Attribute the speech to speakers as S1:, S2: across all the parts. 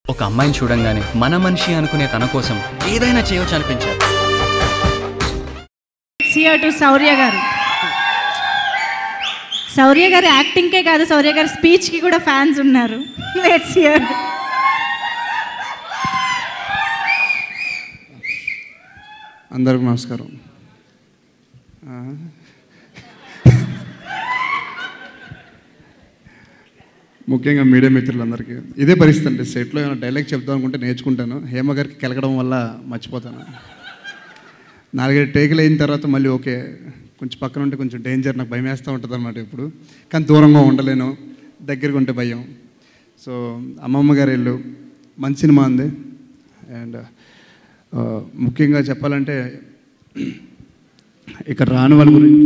S1: ఒక అమ్మాయిని చూడంగానే మన మనిషి అనుకునే తన కోసం ఏదైనా చేయొచ్చు అనిపించారు
S2: సియర్ టు శౌర్య గారు శౌర్య గారు యాక్టింగ్కే కాదు శౌర్య గారి స్పీచ్కి కూడా ఫ్యాన్స్ ఉన్నారు లెట్స్ హియర్
S3: అందరికి నమస్కారం ఆ, ముఖ్యంగా మీడియా మిత్రులందరికీ ఇదే పరిస్థితి అండి సెట్లో ఏమైనా డైలాగ్ చెప్దాం అనుకుంటే నేర్చుకుంటాను హేమ గారికి కెలకడం వల్ల మర్చిపోతాను నాలుగైదు టేకులు అయిన తర్వాత మళ్ళీ ఓకే కొంచెం పక్కన ఉంటే కొంచెం డేంజర్ నాకు భయం వేస్తూ ఉంటుంది అనమాట ఇప్పుడు కానీ దూరంగా ఉండలేను దగ్గరగా ఉంటే భయం సో అమ్మమ్మ గారి ఇల్లు మంచి సినిమా ఉంది అండ్ ముఖ్యంగా చెప్పాలంటే ఇక్కడ రాని వాళ్ళ గురించి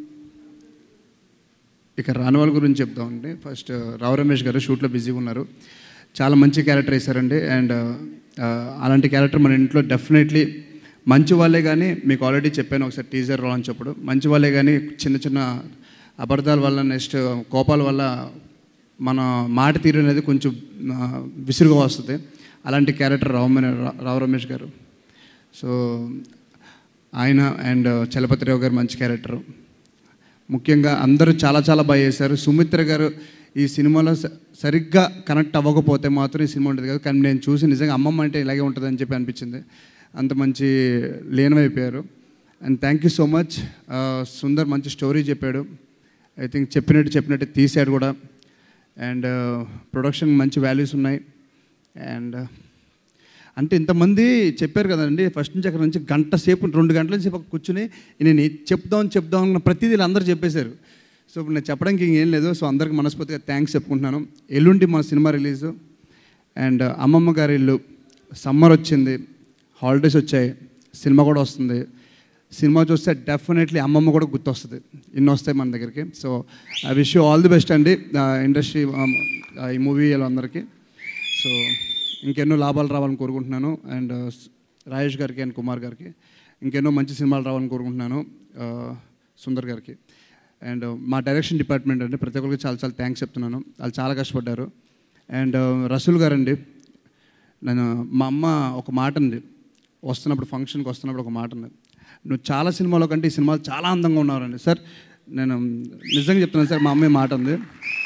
S3: ఇక రాని వాళ్ళ గురించి చెప్తామండి ఫస్ట్ రావు రమేష్ గారు షూట్లో బిజీగా ఉన్నారు చాలా మంచి క్యారెక్టర్ వేశారండి అండ్ అలాంటి క్యారెక్టర్ మన ఇంట్లో డెఫినెట్లీ మంచి వాళ్ళే కానీ మీకు ఆల్రెడీ చెప్పాను ఒకసారి టీజర్ లాంచ్ అప్పుడు మంచి వాళ్ళే కానీ చిన్న చిన్న అబద్ధాల వల్ల నెక్స్ట్ కోపాల వల్ల మన మాట తీరు అనేది కొంచెం ఆ, విసురుగా వస్తుంది అలాంటి క్యారెక్టర్ రావు మ- రావు రమేష్ గారు సో ఆయన అండ్ చలపతిరావు గారు మంచి క్యారెక్టరు ముఖ్యంగా అందరూ చాలా చాలా బాగా చేశారు సుమిత్ర గారు ఈ సినిమాలో స- సరిగ్గా కనెక్ట్ అవ్వకపోతే మాత్రం ఈ సినిమా ఉంటుంది కదా కానీ నేను చూసి నిజంగా అమ్మమ్మ అంటే ఇలాగే ఉంటుందని చెప్పి అనిపించింది అంత మంచి లీనమైపోయారు and thank you so much Sundar మంచి స్టోరీ చెప్పాడు ఐ థింక్ చెప్పినట్టు చెప్పినట్టు తీశాడు కూడా అండ్ ప్రొడక్షన్ మంచి వాల్యూస్ ఉన్నాయి అండ్ అంటే ఇంతమంది చెప్పారు కదండి ఫస్ట్ నుంచి అక్కడ నుంచి గంట సేపు రెండు గంటల సేపు అక్కడ కూర్చుని నేను ఇది చెప్దాం చెప్దాం అన్న ప్రతిదీ వీళ్ళు అందరూ చెప్పేశారు సో ఇప్పుడు నేను చెప్పడానికి ఇంకేం లేదు సో అందరికి మనస్ఫూర్తిగా థ్యాంక్స్ చెప్పుకుంటున్నాను ఎల్లుండి మన సినిమా రిలీజు అండ్ అమ్మమ్మ గారి ఇల్లు సమ్మర్ వచ్చింది హాలిడేస్ వచ్చాయి సినిమా కూడా వస్తుంది సినిమా చూస్తే డెఫినెట్లీ అమ్మమ్మ కూడా గుర్తొస్తుంది ఇన్ని వస్తాయి మన దగ్గరికి so I wish you all the best అండి ఇండస్ట్రీ ఈ మూవీ అందరికీ సో ఇంకెన్నో లాభాలు రావాలని కోరుకుంటున్నాను అండ్ రాజేష్ గారికి అండ్ కుమార్ గారికి ఇంకెన్నో మంచి సినిమాలు రావాలని కోరుకుంటున్నాను ఆ, సుందర్ గారికి అండ్ మా డైరెక్షన్ డిపార్ట్మెంట్ అండి ప్రతి ఒక్కరికి చాలా చాలా థ్యాంక్స్ చెప్తున్నాను వాళ్ళు చాలా కష్టపడ్డారు అండ్ రసూల్ గారండి నేను మా అమ్మ ఒక మాట ఉంది వస్తున్నప్పుడు ఫంక్షన్కి వస్తున్నప్పుడు ఒక మాట ఉంది నువ్వు చాలా సినిమాలో కంటే ఈ సినిమాలు చాలా అందంగా ఉన్నారండి సార్ నేను నిజంగా చెప్తున్నాను సార్ మా అమ్మాయి మాట ఉంది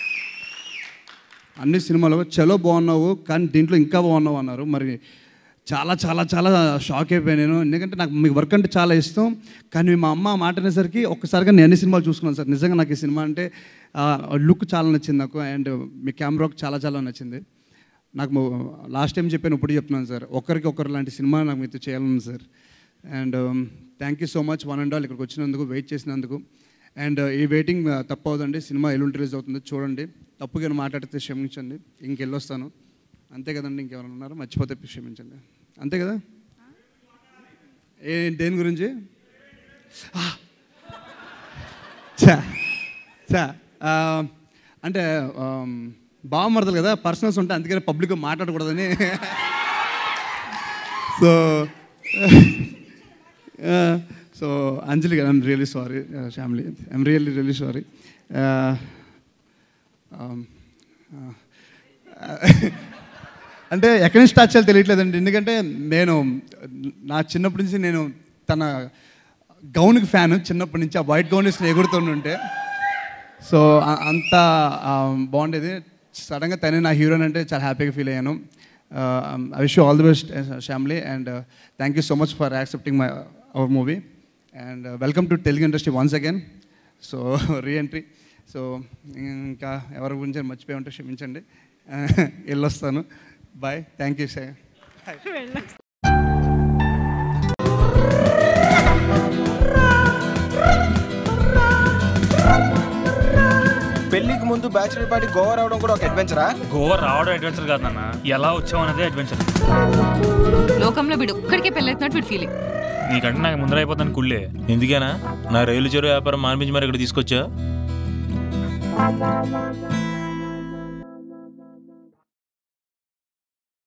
S3: అన్ని సినిమాలు చలో బాగున్నావు కానీ దీంట్లో ఇంకా బాగున్నావు అన్నారు మరి చాలా చాలా చాలా షాక్ అయిపోయాను నేను ఎందుకంటే నాకు మీ వర్క్ అంటే చాలా ఇష్టం కానీ మా అమ్మ ఆ మాట అనేసరికి ఒక్కసారిగా నేను అన్ని సినిమాలు చూసుకున్నాను సార్ నిజంగా నాకు ఈ సినిమా అంటే లుక్ చాలా నచ్చింది నాకు అండ్ మీ కెమెరా వర్క్ చాలా చాలా నచ్చింది నాకు లాస్ట్ టైం చెప్పాను ఇప్పుడు చెప్తున్నాను సార్ ఒకరికి ఒకరు లాంటి సినిమా నాకు మీతో చేయాలని sir and thank you so much one and all ఇక్కడికి వచ్చినందుకు వెయిట్ చేసినందుకు అండ్ ఈ వెయిటింగ్ తప్పవదండి సినిమా ఎల్లుండి రిలీజ్ అవుతుంది చూడండి తప్పుగా మాట్లాడితే క్షమించండి ఇంకెళ్ళొస్తాను అంతే కదండి ఇంకెవరైనా ఉన్నారో మర్చిపోతే క్షమించండి అంతే కదా ఏ దేని గురించి ఆ! ఛా ఛా ఆ, అంటే బావమరదలు కదా పర్సనల్స్ ఉంటాయి అందుకని పబ్లిక్గా మాట్లాడకూడదని so so Anjali garu I'm really sorry family I'm really really sorry అంటే ఎక్కడి నుంచి స్టార్ట్ చేయాలో తెలియట్లేదండి ఎందుకంటే నేను నా చిన్నప్పటి నుంచి నేను తన గౌన్కి ఫ్యాన్ చిన్నప్పటి నుంచి ఆ వైట్ గౌన్ వేసుకుని ఎగురుతుంటే సో అ- అంత ఆ, బాగుండేది సడన్గా తనే నా హీరోయిన్ అంటే చాలా హ్యాపీగా ఫీల్ అయ్యాను I wish all the best family and thank you so much for accepting my our movie and welcome to Telugu industry once again so reentry so ఇంకా ఎవరి గురించి మర్చిపోయి ఉంటే క్షమించండి వెళ్ళొస్తాను బాయ్ థ్యాంక్ యూ సార్
S4: పెళ్లికి ముందు బ్యాచులర్ పార్టీ గోవా రావడం కూడా ఒక అడ్వెంచరా
S5: గోవా రావడం అడ్వెంచర్ కాదు నాన్న ఎలా వచ్చావు అనేది అడ్వెంచర్
S6: లోకంలో వీడు ఒక్కడికే పెళ్ళైతున్నట్టు వీడు ఫీలింగ్
S5: నీకంటే నాకు ముందర అయిపోతాను కుళ్ళే
S7: ఎందుకేనా నా రైలు చెరువు వ్యాపారం మానిపించి మరి ఇక్కడ తీసుకొచ్చా